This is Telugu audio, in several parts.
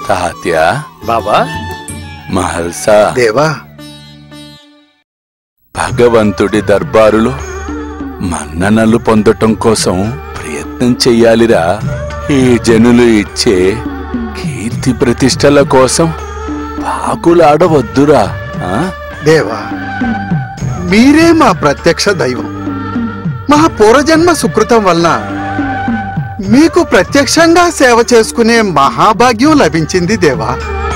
తాత్య బాబా మహల్సా దేవా భగవంతుడి దర్బారులో మన్ననలు పొందటం కోసం ప్రయత్నం చెయ్యాలిరా ఈ జనులు ఇచ్చే కీర్తి ప్రతిష్టల కోసం పాకులాడవద్దురా ఆ? దేవా మీరే మా ప్రత్యక్ష దైవం మా పూర్వజన్మ సుకృతం వలన మీకు ప్రత్యక్షంగా సేవ చేసుకునే మహాభాగ్యం లభించింది దేవా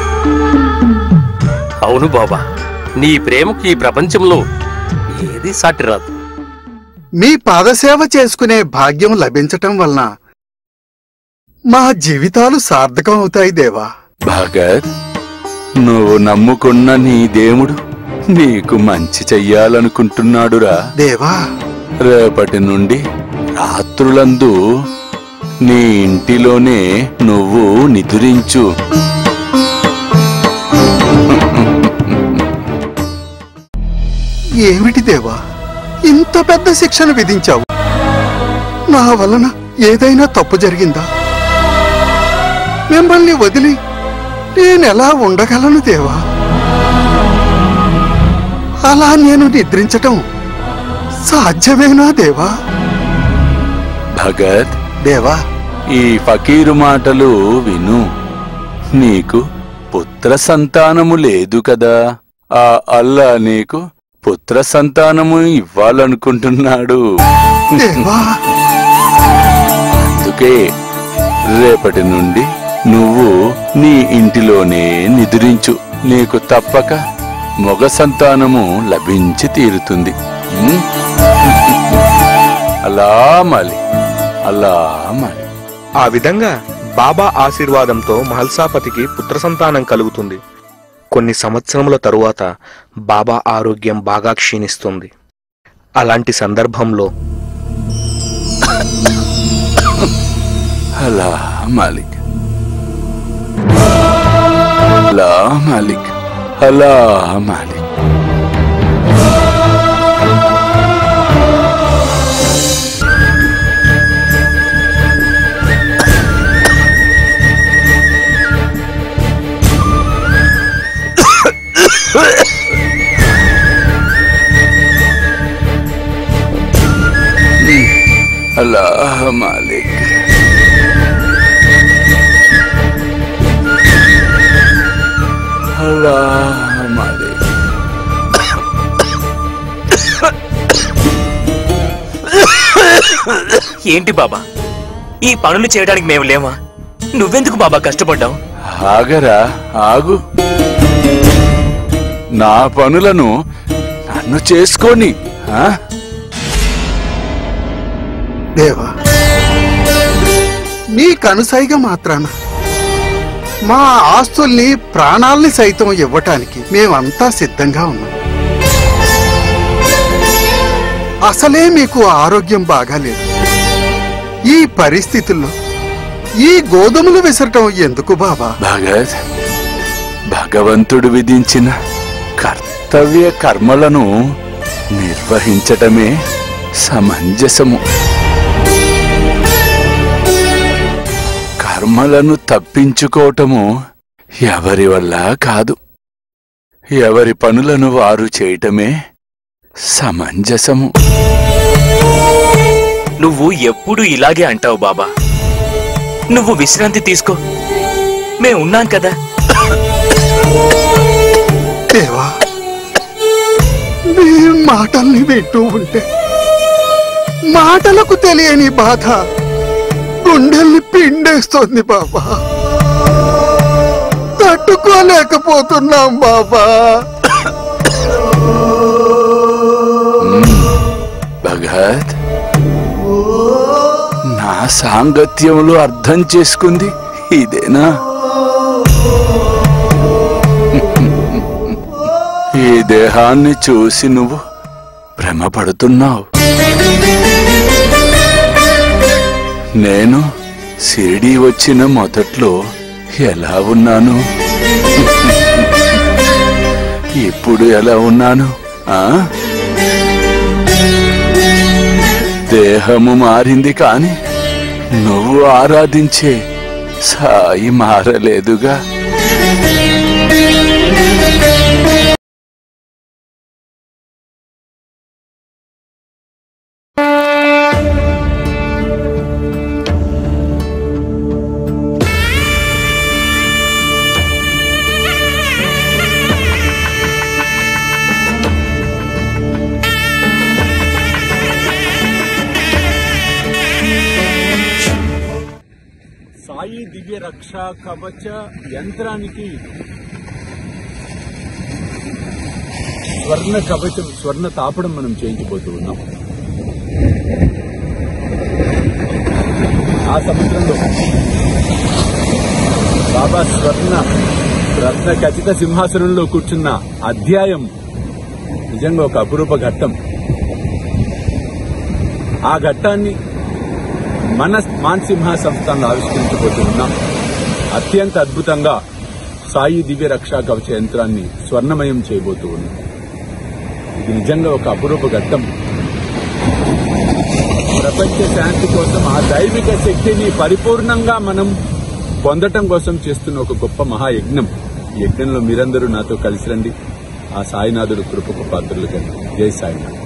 అవును బాబా నీ ప్రేమకు ఈ ప్రపంచంలో ఏది సాటి రాదు మీ పాదసేవ చేసుకునే భాగ్యం లభించటం వలన మా జీవితాలు సార్థకం అవుతాయి దేవా భగత్ నువ్వు నమ్ముకున్న నీ దేవుడు నీకు మంచి చెయ్యాలనుకుంటున్నాడురా దేవా రేపటి నుండి రాత్రులందు నీ ఇంటిలోనే నువ్వు నిదురించు ఏమిటి దేవా ఇంత పెద్ద శిక్షను విధించావు నా వలన ఏదైనా తప్పు జరిగిందా మిమ్మల్ని వదిలి నేనెలా ఉండగలను దేవా అలా నేను నిద్రించటం సాధ్యమేనా దేవా భగత్ దేవా ఈ ఫకీరు మాటలు విను నీకు పుత్ర సంతానము లేదు కదా ఆ అల్లా నీకు పుత్ర సంతానము ఇవ్వాలనుకుంటున్నాడు దేవా అందుకే రేపటి నుండి నువ్వు నీ ఇంటిలోనే నిద్రించు నీకు తప్పక మగ సంతానము లభించి తీరుతుంది ఉం? అలా మాలి అలా మాలి ఆ విధంగా బాబా ఆశీర్వాదంతో మహల్సాపతికి పుత్ర సంతానం కలుగుతుంది కొన్ని సంవత్సరముల తరువాత బాబా ఆరోగ్యం బాగా క్షీణిస్తుంది అలాంటి సందర్భంలో అలా మాలిక్ అలా మాలిక్ అలా మాలిక్ అలా మాలిక్ అలా మాలిక్ ఏంటి బాబా ఈ పనులు చేయడానికి మేము లేమా నువ్వెందుకు బాబా కష్టపడ్డావు ఆగరా ఆగు నా పనులను నన్ను చేసుకొని ఆ? దేవా నీ కనుసైగ మాత్రాన మా ఆస్తుల్ని ప్రాణాల్ని సైతం ఇవ్వటానికి మేమంతా సిద్ధంగా ఉన్నాం అసలే మీకు ఆరోగ్యం బాగాలేదు ఈ పరిస్థితుల్లో ఈ గోధుమలు విసరటం ఎందుకు బాబా భగత్ భగవంతుడు విధించిన కర్తవ్య కర్మలను నిర్వహించటమే సమంజసము కర్మలను తప్పించుకోవటము ఎవరి వల్ల కాదు ఎవరి పనులను వారు చేయటమే సమంజసము నువ్వు ఎప్పుడు ఇలాగే అంటావు బాబా నువ్వు విశ్రాంతి తీసుకో మేము ఉన్నాం కదా దేవా నీ మాటల్ని వింటూ ఉంటే మాటలకు తెలియని బాధ గుండెల్ని పిండేస్తోంది బాబా తట్టుకోలేకపోతున్నాం బాబా భగత్ నా సాంగత్యములు అర్థం చేసుకుంది ఇదేనా ఈ దేహాన్ని చూసి నువ్వు భ్రమపడుతున్నావు నేను షిరిడి వచ్చిన మొదట్లో ఎలా ఉన్నాను ఇప్పుడు ఎలా ఉన్నాను ఆ దేహము మారింది కాని నువ్వు ఆరాధించే సాయి మారలేదుగా సాయి దివ్య రక్ష కవచ యంత్రానికి స్వర్ణ కవచం స్వర్ణ తాపడం మనం చేయించబోతూ ఉన్నాం ఆ సముద్రంలో బాబా స్వర్ణ రత్న ఖచ్చిత సింహాసనంలో కూర్చున్న అధ్యాయం నిజంగా ఒక అపురూప ఘట్టం ఆ ఘట్టాన్ని మన మాన్సింహ సంస్థను ఆవిష్కరించబోతున్నాం అత్యంత అద్భుతంగా సాయి దివ్య రక్షా కవచ యంత్రాన్ని స్వర్ణమయం చేయబోతూ ఉన్నాం ఇది నిజంగా ఒక అపురూప ఘట్టం ప్రపంచ శాంతి కోసం ఆ దైవిక శక్తిని పరిపూర్ణంగా మనం పొందటం కోసం చేస్తున్న ఒక గొప్ప మహాయజ్ఞం ఈ యజ్ఞంలో మీరందరూ నాతో కలిసి రండి ఆ సాయినాథుడు కృపకు పాత్రలు కండి జై సాయినాథ్